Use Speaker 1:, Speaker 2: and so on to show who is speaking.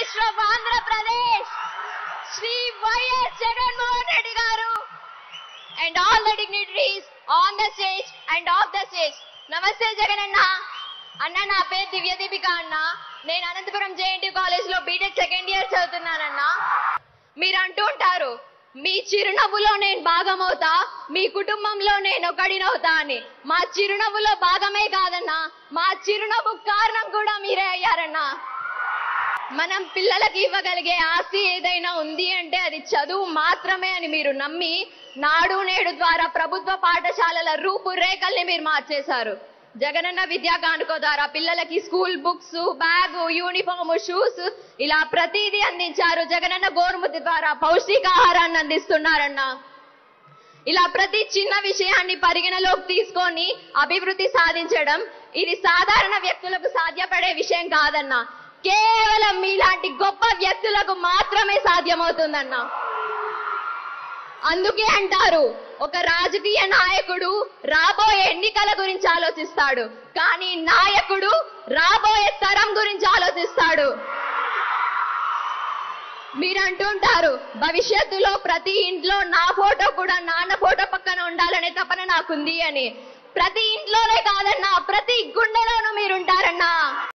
Speaker 1: minister of Andhra Pradesh Shri YS Jaganmohan Reddy garu and all the dignitaries on the stage and off the stage నమస్తే జగన్ అన్న అన్న నా పేరు దివ్య దీపిక అన్న నేను అనంతపురం జేఎన్టీ కాలేజ్ లో బీటెక్ సెకండ్ ఇయర్ చదువుతున్నానన్నా మీరు అంటూ ఉంటారు మీ చిరునవ్వులో నేను భాగమవుతా మీ కుటుంబంలో నేను ఒకడినవుతా అని మా చిరునవ్వులో భాగమే కాదన్నా మా చిరునవ్వు కారణం కూడా మీరే అయ్యారన్నా మనం పిల్లలకి ఇవ్వగలిగే ఆస్తి ఏదైనా ఉంది అంటే అది చదువు మాత్రమే అని మీరు నమ్మి నాడు నేడు ద్వారా ప్రభుత్వ పాఠశాలల రూపురేఖల్ని మీరు మార్చేశారు జగనన్న విద్యా కానుకో ద్వారా పిల్లలకి school books bag uniform shoes ఇలా ప్రతిదీ అందించారు జగనన్న గోరుముద్ద ద్వారా పౌష్టికాహారాన్ని అందిస్తున్నారన్న ఇలా ప్రతి చిన్న విషయాన్ని పరిగణలోకి తీసుకొని అభివృద్ధి సాధించడం ఇది సాధారణ వ్యక్తులకు సాధ్యపడే విషయం కాదన్నా కేవలం మీలాంటి గొప్ప వ్యక్తులకు మాత్రమే సాధ్యమవుతుందన్నా అందుకే అంటారు ఒక రాజకీయ నాయకుడు రాబోయే ఎన్నికల గురించి ఆలోచిస్తాడు కానీ నాయకుడు రాబోయే తరం గురించి ఆలోచిస్తాడు మీరు అంటుంటారు భవిష్యత్తులో ప్రతి ఇంట్లో నా ఫోటో కూడా నాన్న ఫోటో పక్కన ఉండాలనే తపన నాకుంది అని ప్రతి ఇంట్లోనే కాదన్నా ప్రతి గుండెలోనూ మీరుంటారన్నా